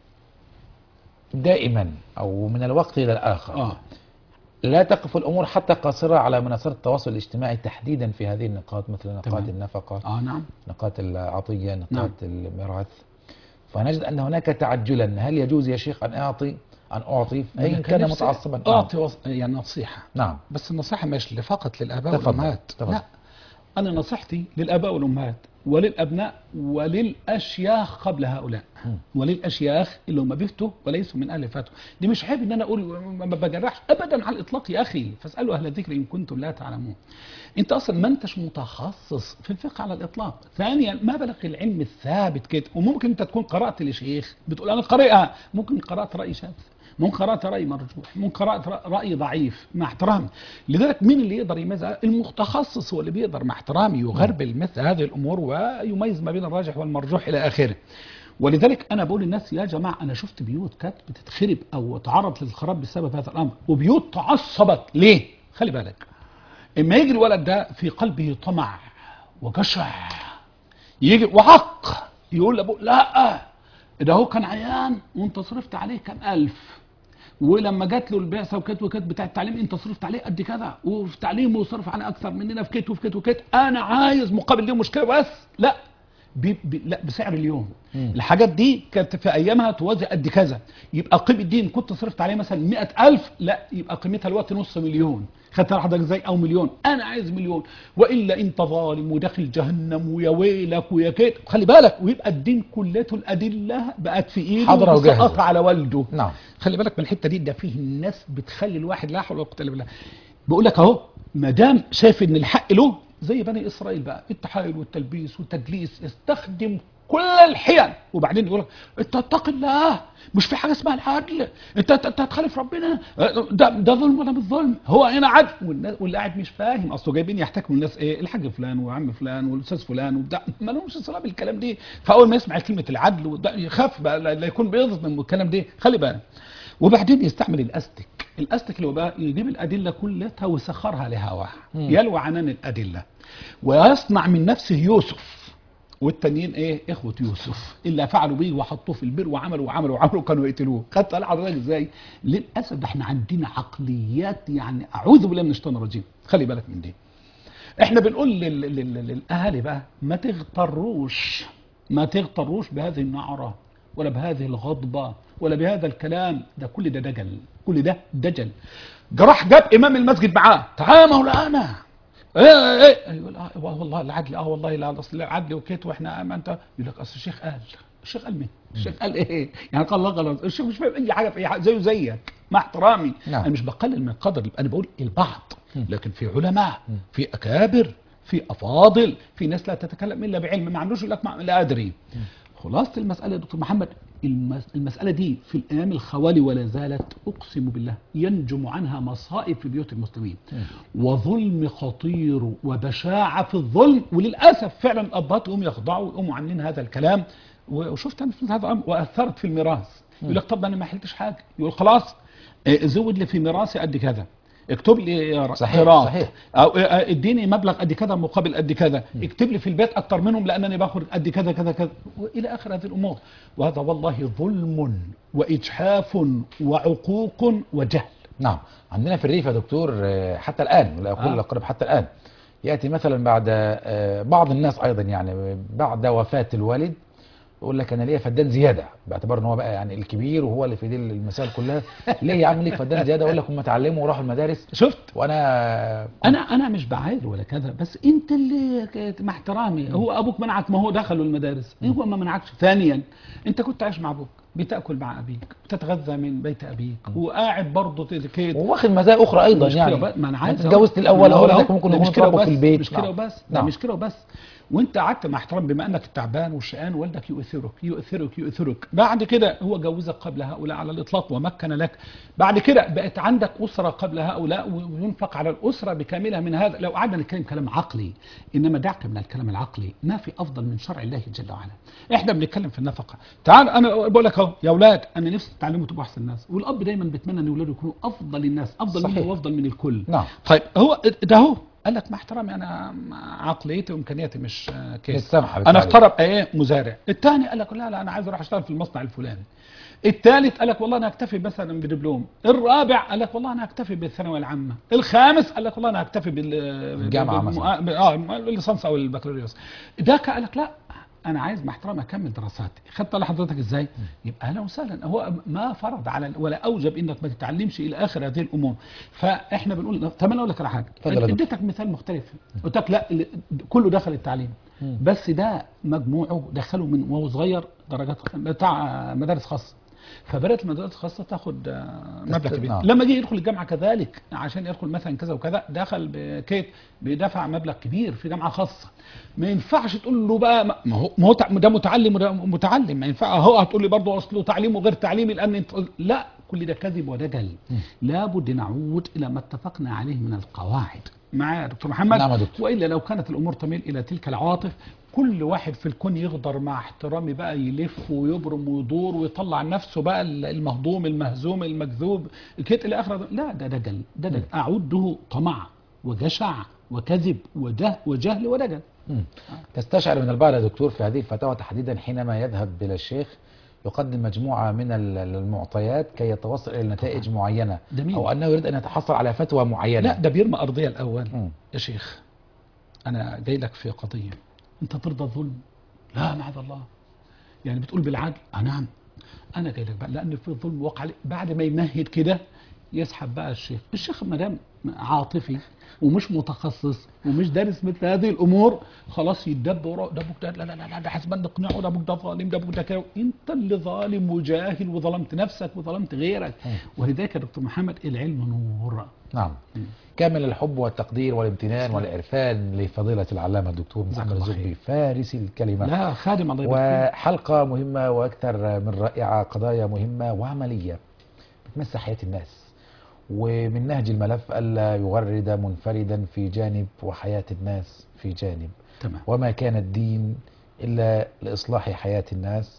دائما أو من الوقت إلى الآخر اه لا تقف الأمور حتى قاصرة على منصات التواصل الاجتماعي تحديدا في هذه النقاط مثل نقاط تمام. النفقة اه نعم نقاط العطية نقاط نعم. الميراث فنجد أن هناك تعجلا هل يجوز يا شيخ أن أعطي أن أعطي أيا كان نفسي متعصبا اعطي وص... يعني نصيحه نعم بس النصيحة مش فقط للآباء تفضل، والأمهات تفضل. لا أنا نصيحتي للآباء والأمهات وللأبناء وللأشياخ قبل هؤلاء مم. وللأشياخ اللي هم بيفتوا وليسوا من أهل فتوا دي مش عيب إن أنا أقول ما بجرحش أبدا على الإطلاق يا أخي فاسألوا أهل الذكر إن كنتم لا تعلمون أنت أصلا ما أنتش متخصص في الفقه على الإطلاق ثانيا ما بلغ العلم الثابت كده وممكن أنت تكون قرأت لشيخ بتقول أنا قارئها ممكن قرأت رأي شاذ ممكن قرأت رأي مرجوح ممكن قرأت رأ- رأي ضعيف مع احترامي لذلك مين اللي يقدر يميز المتخصص هو اللي بيقدر مع احترامي يغربل مثل هذه الأمور ويميز ما بين الراجح والمرجوح إلى آخره ولذلك أنا بقول للناس يا جماعة أنا شفت بيوت كانت بتتخرب أو تعرض للخراب بسبب هذا الأمر وبيوت تعصبت ليه؟ خلي بالك اما يجي الولد ده في قلبه طمع وجشع يجي وعق يقول لابوه لا ده هو كان عيان وانت صرفت عليه كام الف ولما جات له البعثه وكت وكت بتاع التعليم انت صرفت عليه قد كذا وفي تعليمه وصرف عليه اكثر مننا في كت وفي كت وكت انا عايز مقابل دي مشكله بس لا بي بي لا بسعر اليوم مم. الحاجات دي كانت في ايامها توازي قد كذا يبقى قيمه دي إن كنت صرفت عليه مثلا 100000 لا يبقى قيمتها الوقت نص مليون خدت حضرتك ازاي او مليون انا عايز مليون والا انت ظالم وداخل جهنم ويا ويلك ويا كده خلي بالك ويبقى الدين كلته الادله بقت في ايده حاضرة وجاهزة. وبتسقط على والده نعم خلي بالك من الحته دي ده فيه الناس بتخلي الواحد لا حول ولا قوه الا بالله بقول لك اهو ما دام شايف ان الحق له زي بني اسرائيل بقى التحايل والتلبيس والتدليس يستخدم كل الحيل وبعدين يقول لك انت اتق الله مش في حاجه اسمها العدل انت انت أنت هتخالف ربنا ده ده ظلم ولا مش ظلم هو هنا عدل والناس واللي قاعد مش فاهم اصله جايبين يحتكموا الناس ايه الحاج فلان وعم فلان والاستاذ فلان وبتاع ما لهمش صله بالكلام دي فاول ما يسمع كلمه العدل وده يخاف بقى لا لا يكون بيظلم والكلام ده خلي بالك وبعدين يستعمل الاستك الاستك اللي هو بقى يجيب الادله كلها ويسخرها لهواه مم. يلوى عنان الادله ويصنع من نفسه يوسف والتانيين ايه اخوة يوسف اللي فعلوا بيه وحطوه في البير وعملوا وعملوا وعملوا كانوا يقتلوه خدت على حضرتك ازاي للاسف ده احنا عندنا عقليات يعني اعوذ بالله من الشيطان الرجيم خلي بالك من دي احنا بنقول لل- لل- لل- للاهالي بقى ما تغتروش ما تغتروش بهذه النعرة ولا بهذه الغضبة ولا بهذا الكلام ده كل ده دجل كل ده دجل جراح جاب امام المسجد معاه تعال يا مولانا ايه ايه يقول اه والله العدل اه والله لا اصل العدل وكيت واحنا ما انت يقول لك اصل الشيخ قال الشيخ قال مين؟ الشيخ قال ايه؟ يعني قال الله غلط الشيخ مش فاهم اي حاجه في اي حاجه زيه زيك مع احترامي نعم. انا مش بقلل من قدر انا بقول البعض لكن في علماء في اكابر في افاضل في ناس لا تتكلم الا بعلم ما عندوش يقول لك ما- لا ادري خلاصه المساله يا دكتور محمد المس- المساله دي في الايام الخوالي ولا زالت اقسم بالله ينجم عنها مصائب في بيوت المسلمين وظلم خطير وبشاعه في الظلم وللاسف فعلا الابات يقوموا يخضعوا ويقوموا عاملين هذا الكلام وشفت انا في هذا الامر واثرت في الميراث يقول لك طب انا ما حلتش حاجه يقول خلاص آه، زود لي في ميراثي قد كذا اكتب لي صحيح، قراط. صحيح. او آه، اديني مبلغ قد كذا مقابل قد كذا اكتب لي في البيت اكتر منهم لانني باخد قد كذا كذا كذا والى اخر هذه الامور وهذا والله ظلم واجحاف وعقوق وجهل نعم عندنا في الريف يا دكتور آه، حتى الآن ولا أقول آه. الأقرب حتى الآن يأتي مثلا بعد آه، بعض الناس أيضا يعني بعد وفاة الوالد يقول لك أنا ليا فدان زيادة باعتبار إن هو بقى يعني الكبير وهو اللي في دي المسائل كلها ليه يا عم ليك فدان زيادة أقول لك هم اتعلموا وراحوا المدارس شفت وأنا انا انا مش بعاير ولا كذا بس انت اللي ك- مع احترامي هو ابوك منعك ما هو دخلوا المدارس هو ما منعكش ثانيا انت كنت عايش مع ابوك بتاكل مع ابيك بتتغذى من بيت ابيك وقاعد برضه كده وواخد مزايا أخرى أيضا مش كده يعني وبس ما انا عايز أنت اتجوزت أقول- الأول ما أنا أولادك أهو. ممكن ده يكونوا مش كده اتربوا في وبس، البيت مش كده نعم. وبس ده نعم. مش كده وبس وانت قعدت مع احترام بما انك تعبان والشقان والدك يؤثرك يؤثرك يؤثرك بعد كده هو جوزك قبل هؤلاء على الاطلاق ومكن لك بعد كده بقت عندك اسره قبل هؤلاء وينفق على الاسره بكاملها من هذا لو قعدنا نتكلم كلام عقلي انما دعك من الكلام العقلي ما في افضل من شرع الله جل وعلا احنا بنتكلم في النفقه تعال انا بقول لك اهو يا اولاد انا نفسي تتعلموا تبقوا احسن ناس والاب دايما بيتمنى ان اولاده يكونوا افضل الناس افضل صحيح. منه وافضل من الكل نعم. طيب هو ده هو قال لك مع احترامي انا عقليتي وامكانياتي مش آه، كده مش سامحة انا بالتعليم. افترض ايه مزارع الثاني قال لك لا لا انا عايز اروح اشتغل في المصنع الفلاني الثالث قال لك والله انا اكتفي مثلا بدبلوم الرابع قال لك والله انا اكتفي بالثانويه العامه الخامس قال لك والله انا اكتفي بال الجامعة بالم- مثلا. ب- اه الليسانس او البكالوريوس ده قال لك لا انا عايز مع احترامي اكمل دراساتي خدت على حضرتك ازاي يبقى اهلا وسهلا هو ما فرض على ولا اوجب انك ما تتعلمش الى اخر هذه الامور فاحنا بنقول طب انا اقول لك على حاجه اتفضل يا دكتور. اديتك مثال مختلف قلت لك لا اللي- كله دخل التعليم بس ده مجموعه دخله من وهو صغير درجات بتاع مدارس خاصه فبدات المدارس الخاصه تاخد آه، مبلغ كبير نعم. لما جه يدخل الجامعه كذلك عشان يدخل مثلا كذا وكذا دخل بكيت بيدفع مبلغ كبير في جامعه خاصه ما ينفعش تقول له بقى ما هو ما هو تع- ده متعلم وده متعلم ما ينفع هو هتقول لي برضه اصله تعليمه غير تعليمي لان انت لا كل ده كذب ودجل لابد نعود الى ما اتفقنا عليه من القواعد معايا يا دكتور محمد نعم يا دكتور. والا لو كانت الامور تميل الى تلك العواطف كل واحد في الكون يغدر مع احترامي بقى يلف ويبرم ويدور ويطلع نفسه بقى المهضوم المهزوم المكذوب كده الى اخره لا ده دجل ده دجل اعده طمع وجشع وكذب وجه وجهل ودجل مم. تستشعر من البعض يا دكتور في هذه الفتاوى تحديدا حينما يذهب إلى الشيخ يقدم مجموعة من ال- المعطيات كي يتوصل إلى نتائج معينة جميل. أو أنه يريد أن يتحصل على فتوى معينة لا ده بيرمى ارضيه الاول مم. يا شيخ انا جاي لك في قضيه انت ترضى الظلم لا معاذ الله يعني بتقول بالعدل آه نعم انا جاي لك بقى لان في ظلم وقع عليه بعد ما يمهد كده يسحب بقى الشيخ الشيخ ما دام عاطفي ومش متخصص ومش دارس مثل هذه الامور خلاص يدب وراه ده ابوك ده لا لا لا لا ده حسبان نقنعه ده ابوك ده ظالم ده ابوك ده كده انت اللي ظالم وجاهل وظلمت نفسك وظلمت غيرك ولذلك يا دكتور محمد العلم نور نعم كامل الحب والتقدير والامتنان والإرفان لفضيلة العلامة الدكتور جزاك محمد الله الزبي خير. فارس الكلمة لا خادم الله يبارك فيك. وحلقة مهمة وأكثر من رائعة قضايا مهمة وعملية بتمس حياة الناس ومن نهج الملف ألا يغرد منفردا في جانب وحياة الناس في جانب تمام وما كان الدين إلا لإصلاح حياة الناس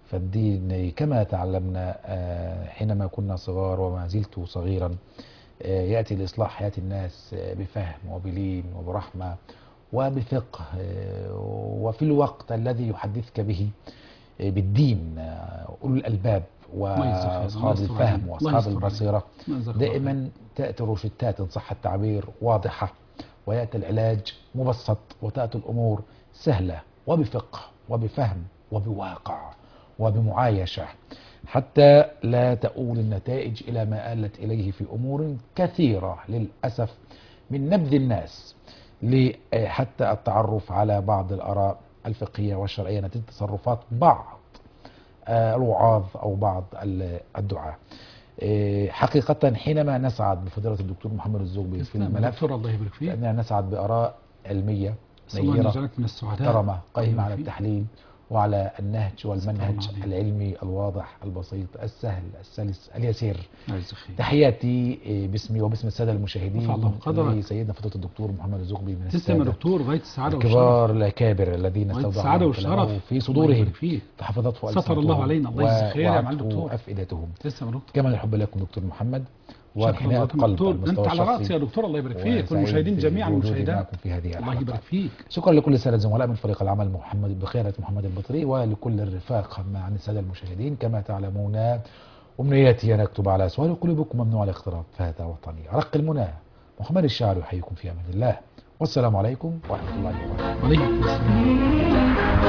فالدين كما تعلمنا آه، حينما كنا صغار وما زلت صغيرا آه، يأتي لإصلاح حياة الناس آه، بفهم وبلين وبرحمة وبفقه آه، وفي الوقت الذي يحدثك به آه، بالدين آه، أولو الألباب الله يجزاك خير. الله وأصحاب يستر الفهم عليك. الله وأصحاب يستر عليك. البصيرة الله يجزاك الله دائما تأتي روشتات إن صح التعبير واضحة ويأتي العلاج مبسط وتأتي الأمور سهلة وبفقه وبفهم وبواقع وبمعايشة حتى لا تؤول النتائج إلى ما آلت إليه في أمور كثيرة للأسف من نبذ الناس ل- حتى التعرف على بعض الآراء الفقهية والشرعية نتيجة تصرفات بعض آه، الوعاظ أو بعض ال- الدعاة آه، حقيقة حينما نسعد بفضيلة الدكتور محمد الزغبي في تسلم. الملف دكتور الله يبارك فيك لأننا نسعد بآراء علمية نسأل الله أن نيرة يجعلك من السعداء محترمة الله قائمة يبارك على فيك. التحليل وعلى النهج والمنهج سبحان الله. العلمي الواضح البسيط السهل السلس اليسير الله يجزاك خير. تحياتي آه، باسمي وباسم السادة المشاهدين رفع الله قدرك. لسيدنا فضيلة الدكتور محمد الزغبي من تسلم يا السادة دكتور غاية السعادة والشرف الكبار الأكابر الذين غاية استودعوا السعادة الله كلامه والشرف في الله صدورهم يبارك فيك فحفظته ستر ألسنتهم الله علينا. الله يجزاك خير يا معالي ووعته الدكتور. أفئدتهم تسلم يا دكتور كما الحب لكم دكتور محمد شكرا وحناء لكم قلب دكتور المستوى انت على الشخصي راسي يا دكتور الله يبارك فيك وسعيد والمشاهدين جميعا بوجودي والمشاهدات معكم في هذه الله الحلقة يبارك فيك شكرا لكل السادة الزملاء من فريق العمل محمد بخيرة محمد البطري ولكل الرفاق مع السادة المشاهدين كما تعلمون أمنياتي أن أكتب على سؤال قلوبكم ممنوع الاقتراب فهذا وطني أرق المنى محمد الشاعر يحييكم في أمان الله والسلام عليكم ورحمة الله وبركاته وعليكم السلام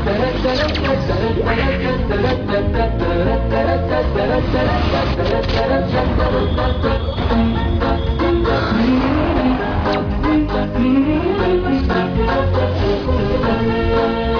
Thank you.